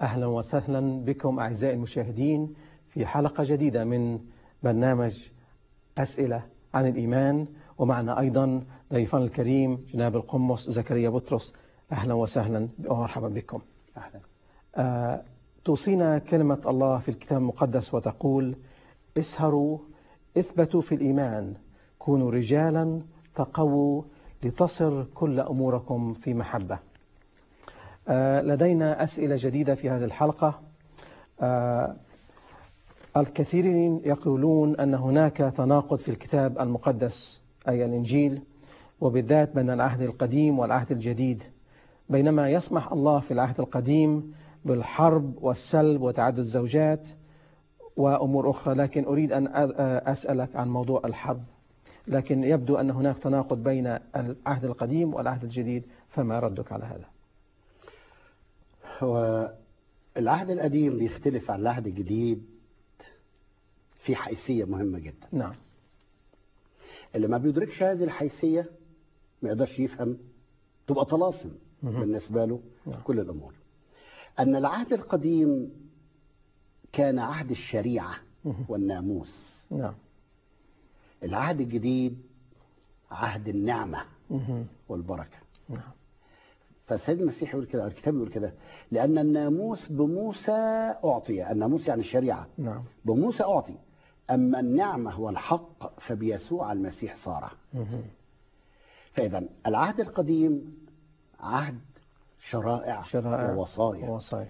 أهلا وسهلا بكم أعزائي المشاهدين في حلقة جديدة من برنامج أسئلة عن الإيمان ومعنا أيضا ضيفنا الكريم جناب القمص زكريا بطرس أهلا وسهلا ومرحبا بكم أهلا آه توصينا كلمة الله في الكتاب المقدس وتقول اسهروا اثبتوا في الإيمان كونوا رجالا تقووا لتصر كل أموركم في محبة آه لدينا أسئلة جديدة في هذه الحلقة آه الكثيرين يقولون أن هناك تناقض في الكتاب المقدس أي الإنجيل وبالذات بين العهد القديم والعهد الجديد بينما يسمح الله في العهد القديم بالحرب والسلب وتعدد الزوجات وأمور أخرى لكن أريد أن أسألك عن موضوع الحرب لكن يبدو أن هناك تناقض بين العهد القديم والعهد الجديد فما ردك على هذا هو العهد القديم بيختلف عن العهد الجديد في حيثية مهمة جدا نعم اللي ما بيدركش هذه الحيثية ما يقدرش يفهم تبقى طلاسم مهم. بالنسبة له نعم. كل الأمور أن العهد القديم كان عهد الشريعة مهم. والناموس نعم العهد الجديد عهد النعمة مهم. والبركة نعم فالسيد المسيح يقول كده الكتاب يقول كده لأن الناموس بموسى أعطي الناموس يعني الشريعة نعم بموسى أعطي أما النعمة والحق فبيسوع المسيح صار مهم. فإذا العهد القديم عهد شرائع, شرائع ووصايا ووصايا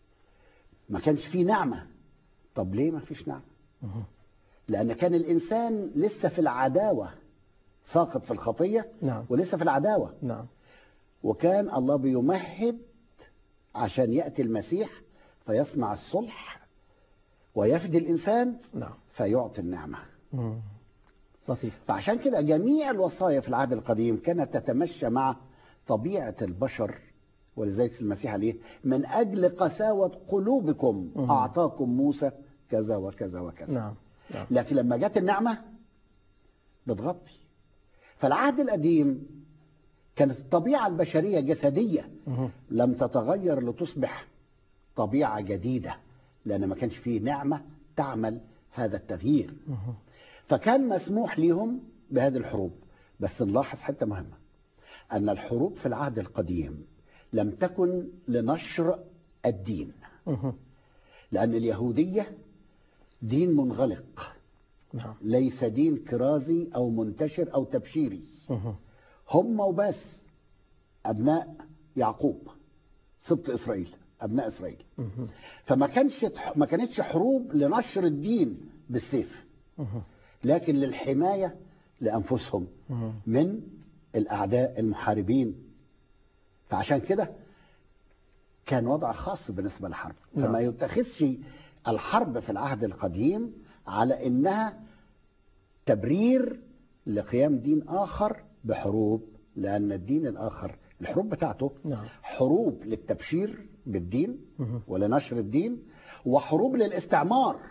ما كانش فيه نعمة طب ليه ما فيش نعمة مهم. لأن كان الإنسان لسه في العداوة ساقط في الخطية نعم ولسه في العداوة نعم وكان الله بيمهد عشان يأتي المسيح فيصنع الصلح ويفدي الإنسان نعم فيعطي النعمة مم. لطيف فعشان كده جميع الوصايا في العهد القديم كانت تتمشى مع طبيعة البشر ولذلك المسيح عليه من أجل قساوة قلوبكم مم. أعطاكم موسى كذا وكذا وكذا نعم نعم لكن لما جت النعمة بتغطي فالعهد القديم كانت الطبيعة البشرية جسدية مهم. لم تتغير لتصبح طبيعة جديدة لأن ما كانش فيه نعمة تعمل هذا التغيير مهم. فكان مسموح لهم بهذه الحروب بس نلاحظ حتة مهمة أن الحروب في العهد القديم لم تكن لنشر الدين مهم. لأن اليهودية دين منغلق نعم ليس دين كرازي أو منتشر أو تبشيري مهم. هم وبس أبناء يعقوب سبط إسرائيل أبناء إسرائيل مهم. فما كانش ما كانتش حروب لنشر الدين بالسيف مهم. لكن للحماية لأنفسهم مهم. من الأعداء المحاربين فعشان كده كان وضع خاص بالنسبة للحرب نعم. فما يتخذش الحرب في العهد القديم على إنها تبرير لقيام دين آخر بحروب لأن الدين الآخر الحروب بتاعته نعم حروب للتبشير بالدين مهم. ولنشر الدين وحروب للاستعمار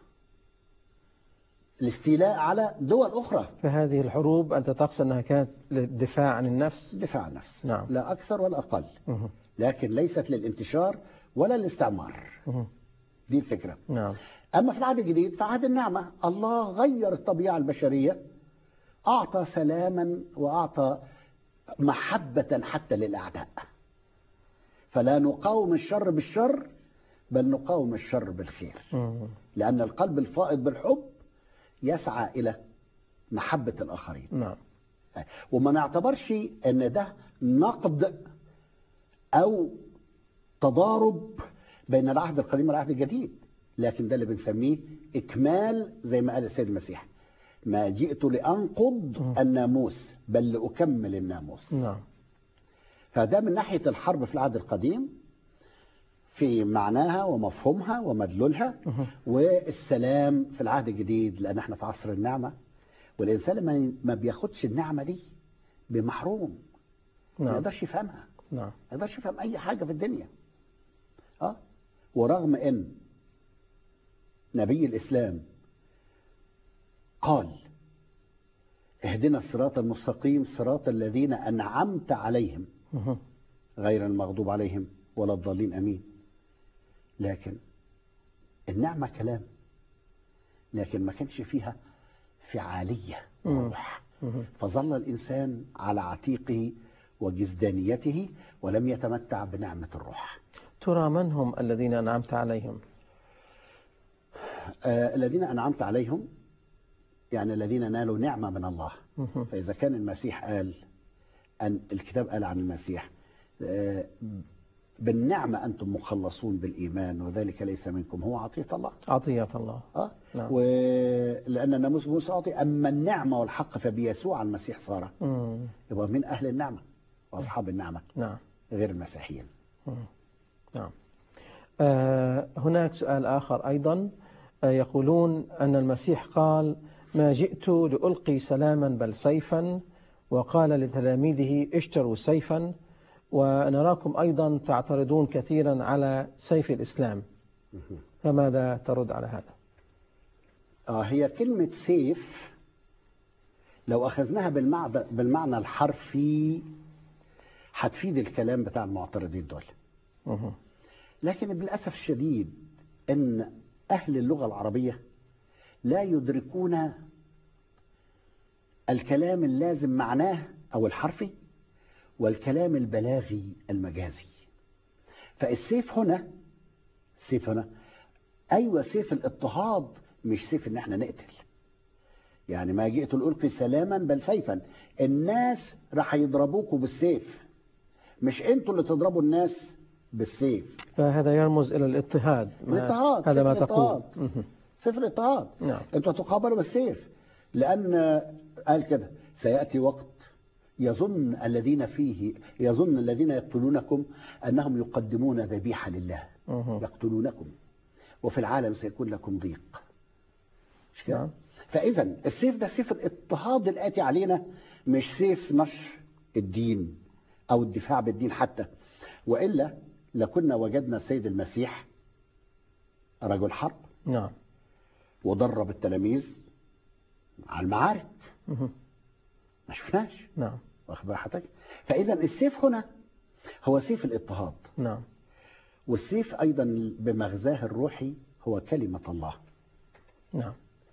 الاستيلاء على دول أخرى فهذه الحروب أنت تقصد أنها كانت للدفاع عن النفس دفاع عن النفس نعم. لا أكثر ولا أقل مهم. لكن ليست للانتشار ولا الاستعمار مهم. دي الفكرة نعم أما في العهد الجديد فعهد النعمة الله غير الطبيعة البشرية أعطى سلاما وأعطى محبة حتى للأعداء فلا نقاوم الشر بالشر بل نقاوم الشر بالخير مهم. لأن القلب الفائض بالحب يسعى إلى محبة الآخرين نعم وما نعتبرش ان ده نقد او تضارب بين العهد القديم والعهد الجديد لكن ده اللي بنسميه اكمال زي ما قال السيد المسيح ما جئت لانقض الناموس بل لاكمل الناموس نعم فده من ناحيه الحرب في العهد القديم في معناها ومفهومها ومدلولها مهم. والسلام في العهد الجديد لان احنا في عصر النعمه والانسان لما ما بياخدش النعمه دي بمحروم ما نعم يقدرش يفهمها نعم ما يقدرش يفهم اي حاجه في الدنيا اه ورغم ان نبي الاسلام قال اهدنا الصراط المستقيم صراط الذين انعمت عليهم مهم. غير المغضوب عليهم ولا الضالين امين لكن النعمة كلام لكن ما كانش فيها فعالية مم. وروح مم. فظل الإنسان على عتيقه وجزدانيته ولم يتمتع بنعمة الروح ترى من هم الذين أنعمت عليهم آه الذين أنعمت عليهم يعني الذين نالوا نعمة من الله مم. فإذا كان المسيح قال أن الكتاب قال عن المسيح آه، بالنعمة أنتم مخلصون بالإيمان وذلك ليس منكم هو عطية الله عطية الله أه؟ نعم. ولأن الناموس موسى أعطي أما النعمة والحق فبيسوع المسيح صار مم. يبقى من أهل النعمة وأصحاب النعمة نعم غير المسيحيين نعم آه، هناك سؤال آخر أيضا آه، يقولون أن المسيح قال ما جئت لألقي سلاما بل سيفا وقال لتلاميذه اشتروا سيفا ونراكم أيضا تعترضون كثيرا على سيف الإسلام فماذا ترد على هذا آه هي كلمة سيف لو أخذناها بالمعنى, بالمعنى الحرفي هتفيد الكلام بتاع المعترضين دول مه. لكن بالأسف الشديد أن أهل اللغة العربية لا يدركون الكلام اللازم معناه أو الحرفي والكلام البلاغي المجازي فالسيف هنا السيف هنا أيوة سيف الاضطهاد مش سيف إن احنا نقتل يعني ما جئت لألقي سلاما بل سيفا الناس راح يضربوكوا بالسيف مش انتوا اللي تضربوا الناس بالسيف فهذا يرمز إلى الاضطهاد ما- الاضطهاد هذا سيف ما تقول الاضطهاد. مه. سيف الاضطهاد نعم. انتوا هتقابلوا بالسيف لان قال كده سياتي وقت يظن الذين فيه يظن الذين يقتلونكم انهم يقدمون ذبيحه لله مه. يقتلونكم وفي العالم سيكون لكم ضيق مش كده نعم. فاذا السيف ده سيف الاضطهاد الاتي علينا مش سيف نشر الدين او الدفاع بالدين حتى والا لكنا وجدنا السيد المسيح رجل حرب نعم ودرب التلاميذ على المعارك مه. ما شفناش نعم واخد بال حضرتك فاذا السيف هنا هو سيف الاضطهاد نعم والسيف ايضا بمغزاه الروحي هو كلمه الله نعم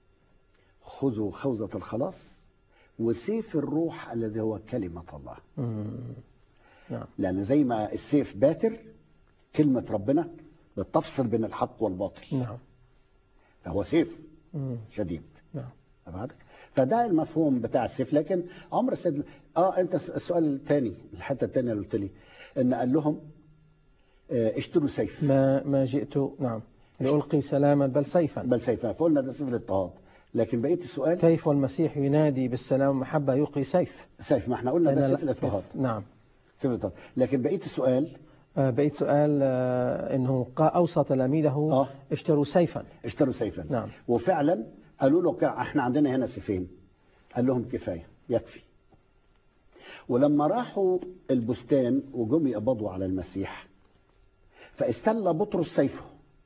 خذوا خوذه الخلاص وسيف الروح الذي هو كلمه الله مم. نعم لان زي ما السيف باتر كلمه ربنا بتفصل بين الحق والباطل نعم فهو سيف مم. شديد نعم أبعد؟ فده المفهوم بتاع السيف لكن عمر السيد اه انت السؤال الثاني الحته الثانيه اللي قلت لي ان قال لهم آه، اشتروا سيف ما ما جئت نعم لألقي سلاما بل سيفا بل سيفا فقلنا ده سيف الاضطهاد لكن بقيه السؤال كيف والمسيح ينادي بالسلام والمحبة يلقي سيف سيف ما احنا قلنا أنا ده لا- سيف الاضطهاد نعم سيف الاضطهاد لكن بقيه السؤال آه، بقيت سؤال آه، انه قا- اوصى تلاميذه آه. اشتروا سيفا اشتروا سيفا نعم. وفعلا قالوا له كا- احنا عندنا هنا سيفين قال لهم كفايه يكفي ولما راحوا البستان وجم يقبضوا على المسيح فاستل بطرس سيفه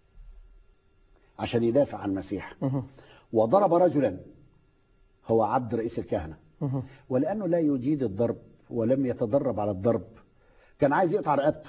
عشان يدافع عن المسيح مه. وضرب رجلا هو عبد رئيس الكهنه مه. ولانه لا يجيد الضرب ولم يتدرب على الضرب كان عايز يقطع رقبته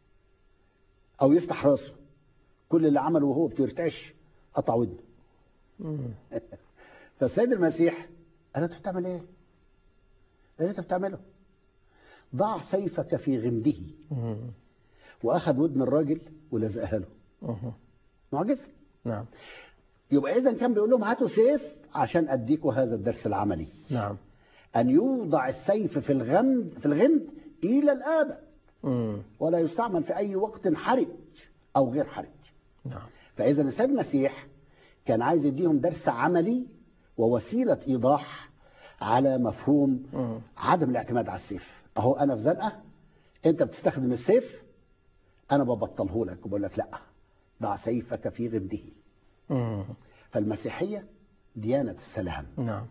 او يفتح راسه كل اللي عمله وهو بترتعش قطع ودنه مم. فالسيد المسيح قال له انت بتعمل ايه؟ ايه اللي انت بتعمله؟ ضع سيفك في غمده مه. واخذ ودن الراجل ولزقها له مه. معجزه نعم يبقى اذا كان بيقول لهم هاتوا سيف عشان اديكوا هذا الدرس العملي نعم ان يوضع السيف في الغمد في الغمد الى الابد مم. ولا يستعمل في اي وقت حرج او غير حرج نعم فاذا السيد المسيح كان عايز يديهم درس عملي ووسيله ايضاح على مفهوم مم. عدم الاعتماد على السيف اهو انا في زنقه انت بتستخدم السيف انا ببطله لك وبقول لك لا ضع سيفك في غمده مم. فالمسيحيه ديانه السلام نعم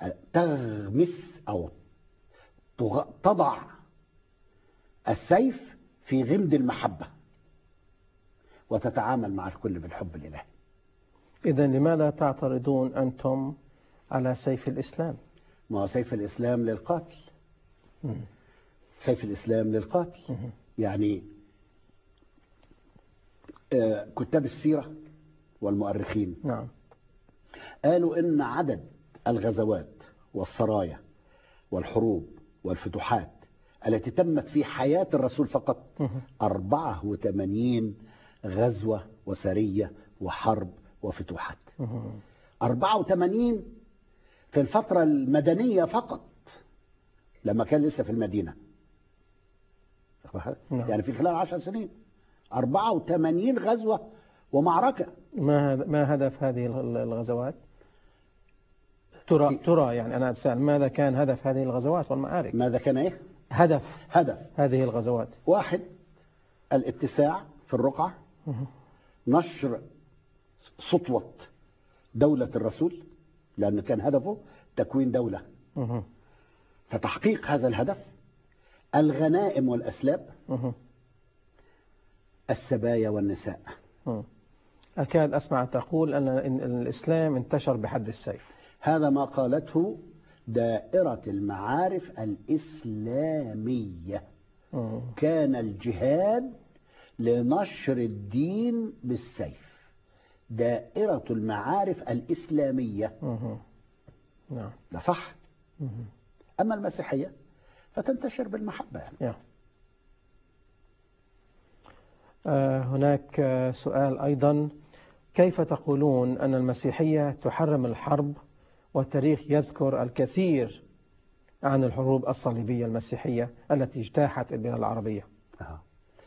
تغمس او تغ- تضع السيف في غمد المحبه وتتعامل مع الكل بالحب الالهي اذا لماذا تعترضون انتم على سيف الاسلام ما هو سيف الاسلام للقاتل مم. سيف الاسلام للقاتل مم. يعني آه، كتاب السيرة والمؤرخين نعم قالوا إن عدد الغزوات والسرايا والحروب والفتوحات التي تمت في حياة الرسول فقط مهم. 84 غزوة وسرية وحرب وفتوحات مهم. 84 في الفترة المدنية فقط لما كان لسه في المدينة نعم. يعني في خلال 10 سنين 84 غزوة ومعركة ما هذا- ما هدف هذه ال- الغزوات؟ ترى ترى يعني انا اتساءل ماذا كان هدف هذه الغزوات والمعارك؟ ماذا كان ايه؟ هدف هدف هذه الغزوات واحد الاتساع في الرقعة مهم. نشر سطوة دولة الرسول لأن كان هدفه تكوين دولة مهم. فتحقيق هذا الهدف الغنائم والأسلاب مهم. السبايا والنساء مم. أكاد أسمع تقول أن إن الإسلام انتشر بحد السيف هذا ما قالته دائرة المعارف الإسلامية مم. كان الجهاد لنشر الدين بالسيف دائرة المعارف الإسلامية مهم. نعم ده صح مهم. أما المسيحية فتنتشر بالمحبة يعني يا. آه، هناك آه، سؤال أيضا كيف تقولون أن المسيحية تحرم الحرب والتاريخ يذكر الكثير عن الحروب الصليبية المسيحية التي اجتاحت البلاد العربية آه.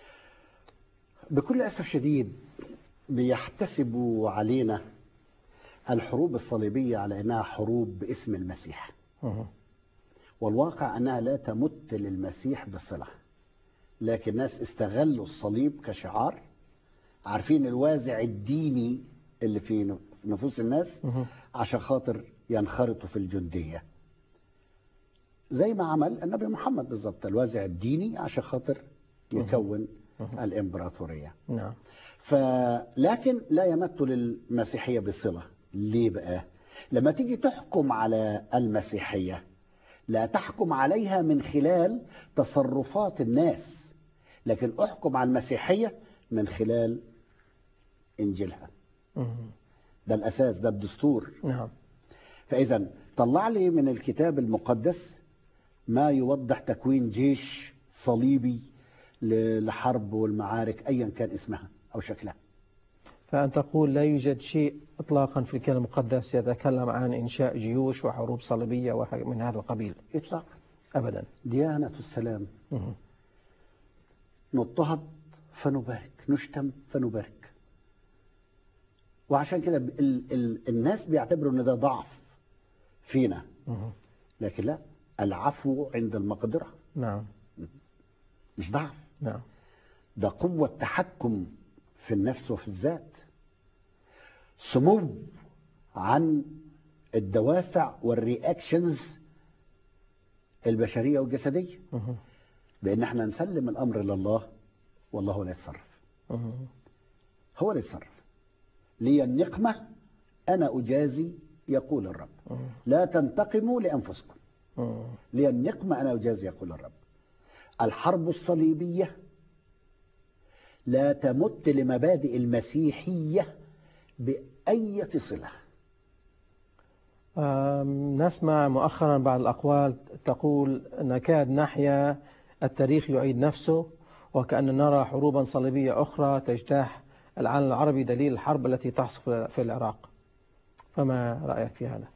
بكل أسف شديد بيحتسبوا علينا الحروب الصليبية على أنها حروب باسم المسيح مهم. والواقع أنها لا تمت للمسيح بصلة لكن الناس استغلوا الصليب كشعار عارفين الوازع الديني اللي في نفوس الناس مهم. عشان خاطر ينخرطوا في الجندية زي ما عمل النبي محمد بالظبط الوازع الديني عشان خاطر يكون الإمبراطورية نعم فلكن لا يمت للمسيحية بصلة ليه بقى لما تيجي تحكم على المسيحية لا تحكم عليها من خلال تصرفات الناس لكن احكم على المسيحية من خلال إنجيلها مهم. ده الأساس ده الدستور نعم فإذا طلع لي من الكتاب المقدس ما يوضح تكوين جيش صليبي ل- لحرب والمعارك أيا كان اسمها أو شكلها فأن تقول لا يوجد شيء إطلاقا في الكتاب المقدس يتكلم عن إنشاء جيوش وحروب صليبية وح- من هذا القبيل إطلاقا أبدا ديانة السلام مهم. نضطهد فنبارك نشتم فنبارك وعشان كده ال ال الناس بيعتبروا ان ده ضعف فينا مهم. لكن لا العفو عند المقدرة نعم مش ضعف نعم ده قوة تحكم في النفس وفي الذات سمو عن الدوافع والرياكشنز البشرية والجسدية مهم. بأن احنا نسلم الأمر لله والله هو اللي يتصرف مهم. هو اللي يتصرف لي النقمة أنا أجازي يقول الرب مهم. لا تنتقموا لأنفسكم مهم. لي النقمة أنا أجازي يقول الرب الحرب الصليبية لا تمت لمبادئ المسيحية بأية صلة آم، نسمع مؤخرا بعض الأقوال تقول نكاد نحيا التاريخ يعيد نفسه وكأن نرى حروبا صليبية أخرى تجتاح العالم العربي دليل الحرب التي تحصل في العراق فما رأيك في هذا؟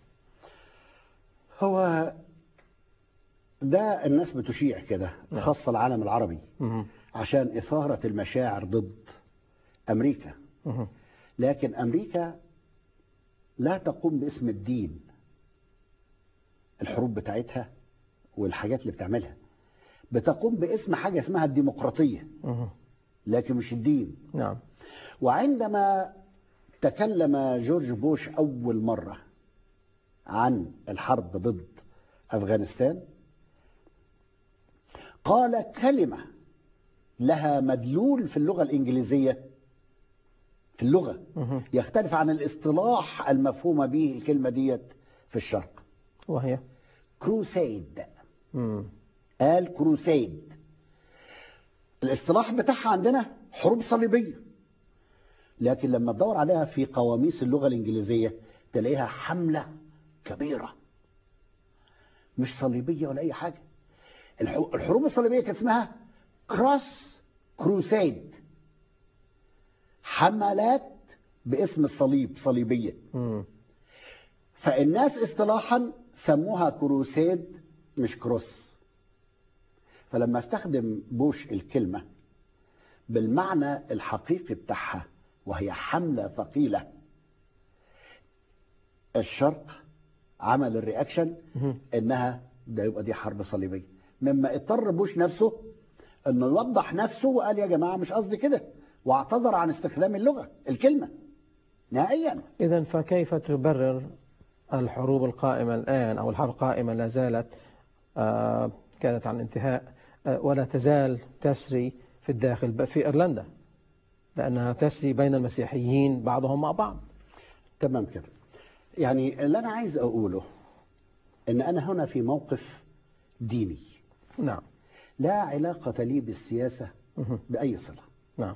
هو ده الناس بتشيع كده خاصة العالم العربي مهم. عشان إثارة المشاعر ضد أمريكا مهم. لكن أمريكا لا تقوم باسم الدين الحروب بتاعتها والحاجات اللي بتعملها بتقوم باسم حاجة اسمها الديمقراطية مهم. لكن مش الدين نعم وعندما تكلم جورج بوش أول مرة عن الحرب ضد أفغانستان قال كلمة لها مدلول في اللغة الإنجليزية في اللغة مهم. يختلف عن الاصطلاح المفهومة به الكلمة ديت في الشرق وهي كروسيد مم. قال كروسيد الاصطلاح بتاعها عندنا حروب صليبية لكن لما تدور عليها في قواميس اللغة الإنجليزية تلاقيها حملة كبيرة مش صليبية ولا أي حاجة الح- الحروب الصليبية كان اسمها كروس كروسيد حملات باسم الصليب صليبية مم. فالناس اصطلاحا سموها كروسيد مش كروس فلما استخدم بوش الكلمة بالمعنى الحقيقي بتاعها وهي حملة ثقيلة الشرق عمل الرياكشن مهم. انها ده يبقى دي حرب صليبية مما اضطر بوش نفسه انه يوضح نفسه وقال يا جماعة مش قصدي كده واعتذر عن استخدام اللغة الكلمة نهائيا إذا فكيف تبرر الحروب القائمة الآن أو الحرب القائمة لا زالت آه، كانت عن انتهاء آه، ولا تزال تسري في الداخل ب- في إيرلندا لأنها تسري بين المسيحيين بعضهم مع بعض تمام كده يعني اللي انا عايز اقوله ان انا هنا في موقف ديني نعم لا علاقة لي بالسياسة مهم. بأي صلة نعم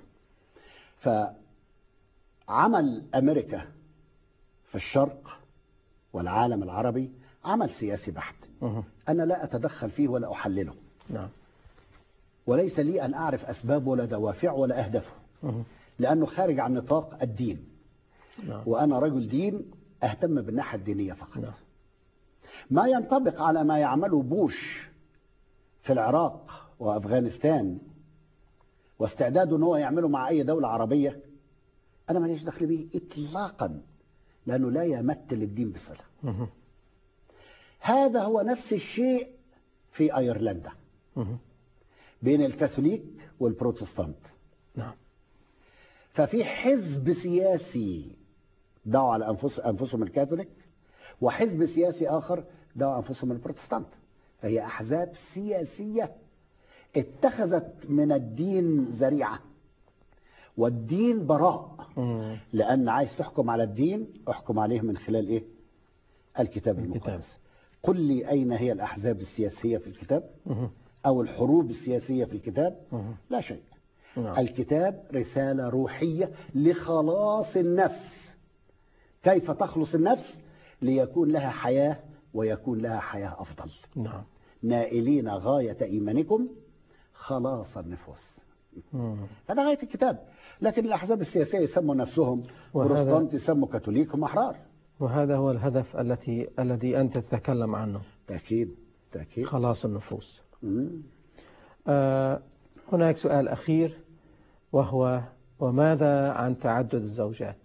فعمل أمريكا في الشرق والعالم العربي عمل سياسي بحت مهم. أنا لا أتدخل فيه ولا أحلله نعم وليس لي أن أعرف أسباب ولا دوافع ولا أهدافه مهم. لأنه خارج عن نطاق الدين نعم وأنا رجل دين أهتم بالناحية الدينية فقط نعم. ما ينطبق على ما يعمله بوش في العراق وأفغانستان واستعداده أنه يعمله مع أي دولة عربية أنا ماليش دخل به إطلاقا لأنه لا يمثل الدين بصلة مهم. هذا هو نفس الشيء في أيرلندا مهم. بين الكاثوليك والبروتستانت نعم ففي حزب سياسي دعوا على أنفس أنفسهم الكاثوليك وحزب سياسي آخر دعوا أنفسهم البروتستانت فهي أحزاب سياسية اتخذت من الدين ذريعة والدين براء مم. لأن عايز تحكم على الدين احكم عليه من خلال إيه الكتاب الكتاب. المقدس قل لي أين هي الأحزاب السياسية في الكتاب مهم. أو الحروب السياسية في الكتاب مهم. لا شيء نعم الكتاب رسالة روحية لخلاص النفس كيف تخلص النفس ليكون لها حياة ويكون لها حياة أفضل نعم نائلين غاية إيمانكم خلاص النفوس مم. هذا غاية الكتاب لكن الأحزاب السياسية يسموا نفسهم وهذا- بروتستانت يسموا كاثوليك هم أحرار وهذا هو الهدف التي الذي أنت تتكلم عنه تأكيد تأكيد خلاص النفوس مم. آه، هناك سؤال أخير وهو وماذا عن تعدد الزوجات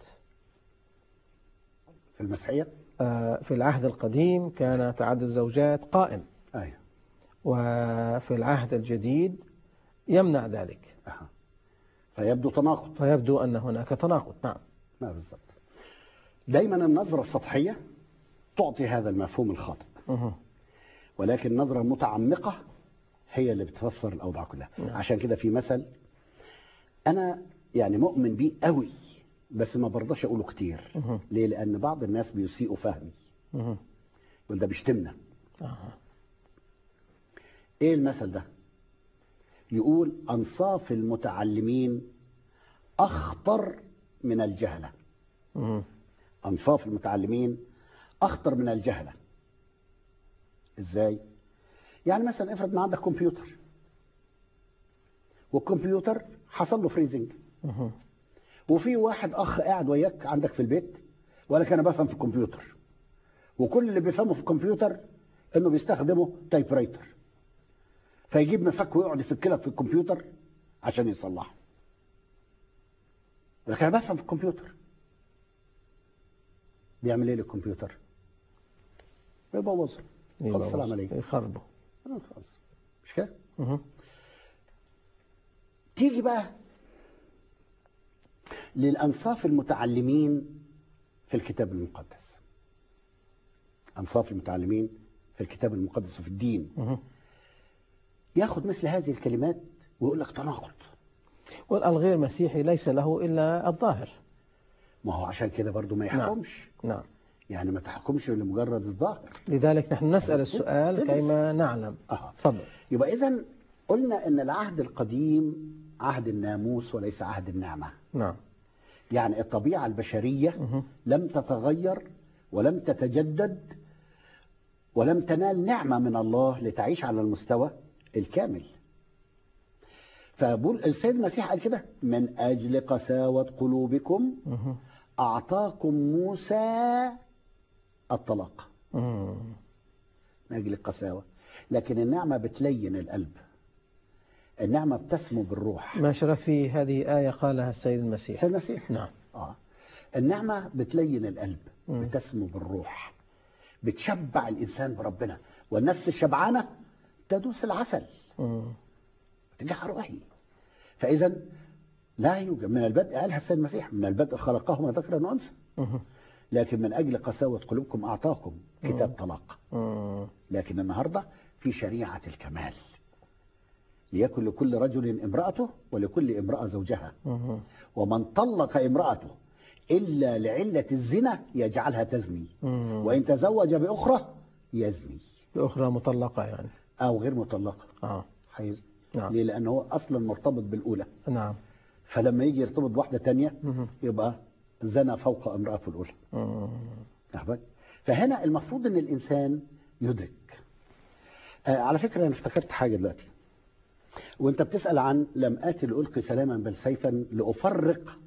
في المسيحية آه، في العهد القديم كان تعدد الزوجات قائم أيوه وفي العهد الجديد يمنع ذلك أها. فيبدو تناقض فيبدو أن هناك تناقض نعم ما بالضبط دايما النظرة السطحية تعطي هذا المفهوم الخاطئ مهم. ولكن النظرة المتعمقة هي اللي بتفسر الأوضاع كلها نعم. عشان كده في مثل أنا يعني مؤمن بيه قوي بس ما برضاش أقوله كتير مهم. ليه لأن بعض الناس بيسيئوا فهمي مهم. يقول ده بيشتمنا أها. إيه المثل ده يقول أنصاف المتعلمين أخطر من الجهلة مهم. أنصاف المتعلمين أخطر من الجهلة إزاي؟ يعني مثلا افرض ان عندك كمبيوتر والكمبيوتر حصل له فريزنج مهم. وفي واحد اخ قاعد وياك عندك في البيت ولا كان بفهم في الكمبيوتر وكل اللي بيفهمه في الكمبيوتر انه بيستخدمه تايب رايتر فيجيب مفك ويقعد يفك في الكمبيوتر عشان يصلحه لكن انا بفهم في الكمبيوتر بيعمل ايه للكمبيوتر؟ بيبوظه خلاص السلام عليكم يخربوا آه، خلاص مش كده؟ مهم. تيجي بقى للأنصاف المتعلمين في الكتاب المقدس أنصاف المتعلمين في الكتاب المقدس وفي الدين مهم. ياخد مثل هذه الكلمات ويقول لك تناقض والغير مسيحي ليس له إلا الظاهر ما هو عشان كده برضو ما يحكمش نعم يعني ما تحكمش لمجرد الظاهر لذلك نحن نسأل السؤال تدرس. كيما نعلم أها. تفضل يبقى إذا قلنا إن العهد القديم عهد الناموس وليس عهد النعمة نعم يعني الطبيعة البشرية مهم. لم تتغير ولم تتجدد ولم تنال نعمة من الله لتعيش على المستوى الكامل فبقول السيد المسيح قال كده من أجل قساوة قلوبكم مهم. أعطاكم موسى الطلاق مم. من أجل القساوة لكن النعمة بتلين القلب النعمة بتسمو بالروح ما شرفت في هذه آية قالها السيد المسيح السيد المسيح نعم آه. النعمة بتلين القلب مم. بتسمو بالروح بتشبع الإنسان بربنا والنفس الشبعانة تدوس العسل مم. بترجع روحي فإذا لا يوجد من البدء قالها السيد المسيح من البدء خلقهما ذكرا وأنثى مهم. لكن من أجل قساوة قلوبكم أعطاكم كتاب طلاق مم. لكن النهاردة في شريعة الكمال ليكن لكل رجل امرأته ولكل امرأة زوجها مهم. ومن طلق امرأته إلا لعلة الزنا يجعلها تزني مم. وإن تزوج بأخرى يزني أخرى مطلقة يعني أو غير مطلقة آه. حيزني نعم ليه لأنه هو أصلا مرتبط بالأولى نعم فلما يجي يرتبط بواحدة تانية مهم. يبقى زنى فوق امرأته الأولى مم. أحبك فهنا المفروض أن الإنسان يدرك آه على فكرة أنا افتكرت حاجة دلوقتي وانت بتسأل عن لم آتي لألقي سلاما بل سيفا لأفرق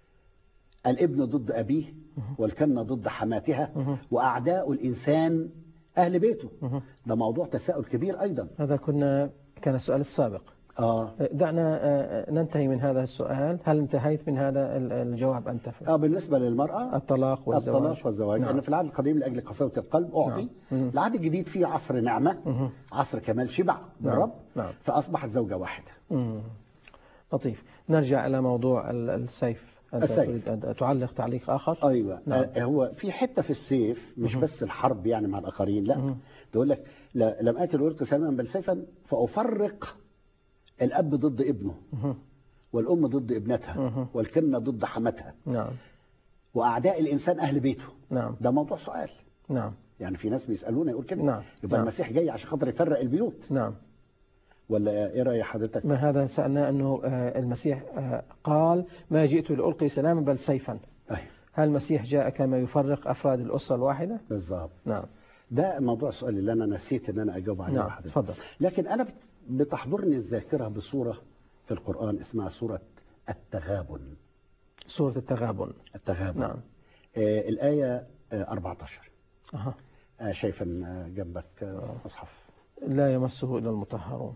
الابن ضد أبيه والكنة ضد حماتها مهم. وأعداء الإنسان أهل بيته مهم. ده موضوع تساؤل كبير أيضا هذا كنا كان السؤال السابق آه دعنا آه، ننتهي من هذا السؤال هل انتهيت من هذا ال- الجواب أنت آه بالنسبة للمرأة الطلاق والزواج الطلاق والزواج نعم. لأن في العهد القديم لأجل قساوة القلب أعطي نعم. مم. العهد الجديد فيه عصر نعمة مهم. عصر كمال شبع بالرب نعم. فأصبحت زوجة واحدة مم. لطيف نرجع إلى موضوع ال- السيف أنت السيف. تريد أن تعلق تعليق آخر ايوه نعم. آه هو في حته في السيف مش مهم. بس الحرب يعني مع الاخرين لا مهم. تقول لك لا- لم اتي لألقي سلاما بل سيفا فافرق الاب ضد ابنه مهم. والام ضد ابنتها مهم. والكنه ضد حماتها نعم واعداء الانسان اهل بيته نعم ده موضوع سؤال نعم يعني في ناس بيسالونا يقول كده نعم. يبقى نعم. المسيح جاي عشان خاطر يفرق البيوت نعم ولا ايه راي حضرتك ما هذا سألنا أنه آه، المسيح آه، قال ما جئت لألقي سلاما بل سيفا ايوه هل المسيح جاء كما يفرق أفراد الأسرة الواحدة بالظبط نعم ده موضوع السؤال اللي انا نسيت ان انا اجاوب عليه نعم لحضرتك. تفضل لكن أنا بت- بتحضرني الذاكرة بصورة في القرآن اسمها سورة التغابن سورة التغابن التغابن نعم آه الآية آه 14 أها. آه شايفا آه، جنبك آه مصحف لا يمسه إلا المطهرون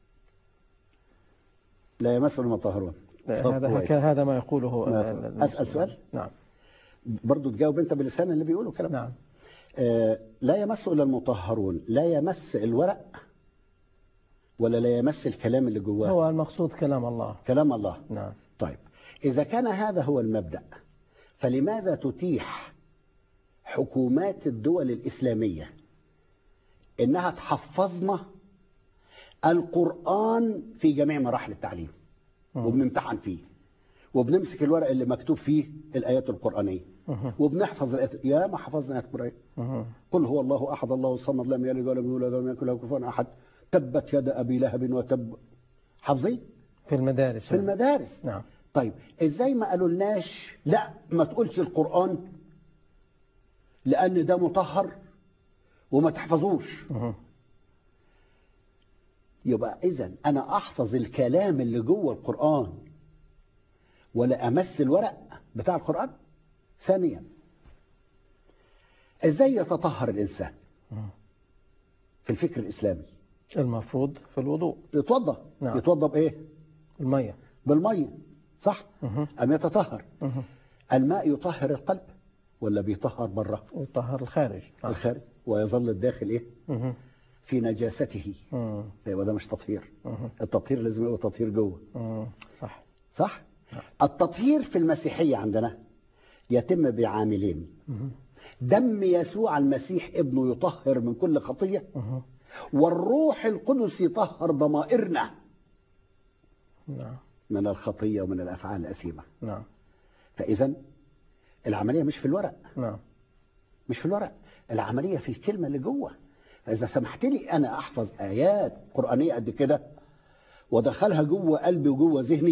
لا يمس المطهرون طب هذا كويس. هك- هذا ما يقوله ما- ال- ال- أسأل سؤال؟ نعم برضو تجاوب أنت بلسان اللي بيقوله كلام نعم آه لا يمس إلا المطهرون لا يمس الورق ولا لا يمس الكلام اللي جواه هو المقصود كلام الله كلام الله نعم طيب إذا كان هذا هو المبدأ فلماذا تتيح حكومات الدول الإسلامية إنها تحفظنا القرآن في جميع مراحل التعليم مم. وبنمتحن فيه وبنمسك الورق اللي مكتوب فيه الآيات القرآنية مهم. وبنحفظ الآيات يا ما حفظنا آيات قرآنية مهم. قل هو الله أحد الله الصمد لم يلد ولم يولد ولم يكن له كفوا أحد تبت يد أبي لهب وتب حافظين في المدارس في المدارس نعم طيب ازاي ما قالوا لناش لا ما تقولش القرآن لأن ده مطهر وما تحفظوش مهم. يبقى إذا أنا أحفظ الكلام اللي جوه القرآن ولا أمس الورق بتاع القرآن ثانيا ازاي يتطهر الإنسان مم. في الفكر الإسلامي المفروض في الوضوء يتوضى نعم. يتوضى بإيه المية بالمية صح مهم. أم يتطهر مهم. الماء يطهر القلب ولا بيطهر بره ويطهر الخارج نعم. الخارج ويظل الداخل ايه مهم. في نجاسته مم. يبقى ده مش تطهير مهم. التطهير لازم يبقى تطهير جوه مم. صح صح نعم. التطهير في المسيحية عندنا يتم بعاملين مهم. دم يسوع المسيح ابنه يطهر من كل خطية مهم. والروح القدس يطهر ضمائرنا نعم من الخطية ومن الأفعال الأثيمة نعم فإذا العملية مش في الورق نعم مش في الورق العملية في الكلمة اللي جوه فإذا سمحت لي أنا أحفظ آيات قرآنية قد كده وأدخلها جوه قلبي وجوه ذهني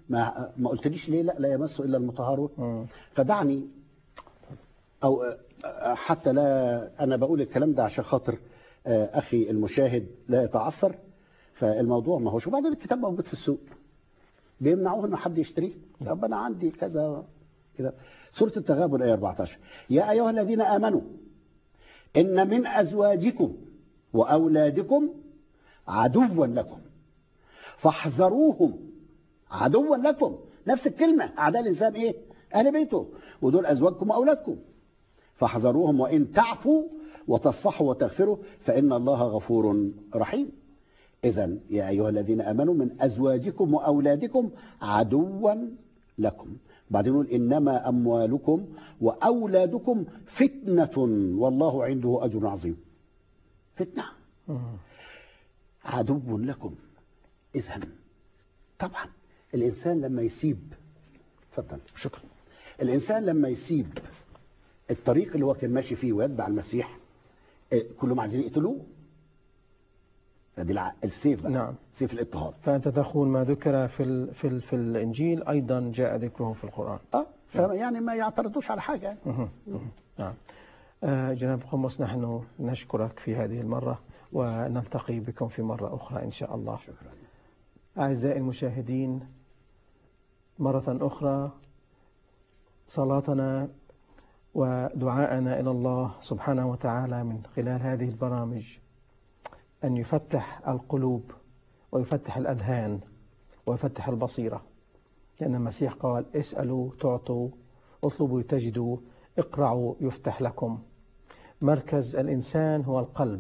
ما ما قلتليش ليه لا لا يمسه الا المطهرون مم. فدعني او آه، حتى لا انا بقول الكلام ده عشان خاطر آه، اخي المشاهد لا يتعثر فالموضوع ما هوش وبعدين الكتاب موجود في السوق بيمنعوه ان حد يشتريه طب انا عندي كذا كده سوره التغابن ايه 14 يا ايها الذين امنوا ان من ازواجكم واولادكم عدوا لكم فاحذروهم عدوا لكم نفس الكلمه اعداء الانسان ايه اهل بيته ودول ازواجكم واولادكم فاحذروهم وان تعفوا وتصفحوا وتغفروا فان الله غفور رحيم اذا يا ايها الذين امنوا من ازواجكم واولادكم عدوا لكم بعدين يقول انما اموالكم واولادكم فتنه والله عنده اجر عظيم فتنه مم. عدو لكم اذا طبعا الانسان لما يسيب اتفضل شكرا الانسان لما يسيب الطريق اللي هو كان ماشي فيه ويتبع المسيح آه، كلهم عايزين يقتلوه ادي الع- السيف بقى نعم. سيف الاضطهاد فأنت تقول ما ذكر في ال في ال في الإنجيل أيضا جاء ذكره في القرآن اه فيعني ما يعترضوش على حاجه يعني. مهم. مهم. نعم آه، جناب قمص نحن نشكرك في هذه المرة ونلتقي بكم في مرة أخرى إن شاء الله شكرا أعزائي المشاهدين مرة أخرى صلاتنا ودعاءنا إلى الله سبحانه وتعالى من خلال هذه البرامج أن يفتح القلوب ويفتح الأذهان ويفتح البصيرة لأن المسيح قال اسألوا تعطوا اطلبوا تجدوا اقرعوا يفتح لكم مركز الإنسان هو القلب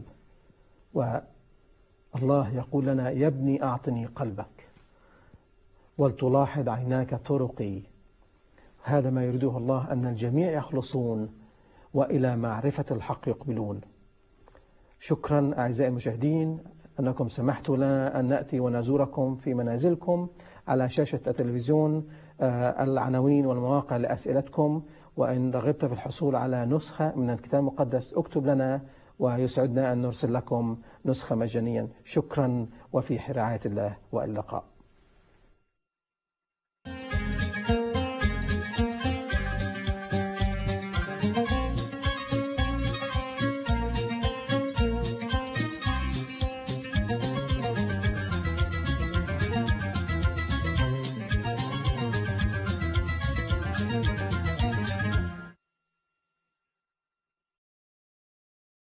والله يقول لنا يا ابني أعطني قلبك ولتلاحظ عيناك طرقي هذا ما يريده الله أن الجميع يخلصون وإلى معرفة الحق يقبلون شكرا أعزائي المشاهدين أنكم سمحتوا لنا أن نأتي ونزوركم في منازلكم على شاشة التلفزيون آه، العناوين والمواقع لأسئلتكم وإن رغبت في الحصول على نسخة من الكتاب المقدس اكتب لنا ويسعدنا أن نرسل لكم نسخة مجانيا شكرا وفي رعاية الله وإلى اللقاء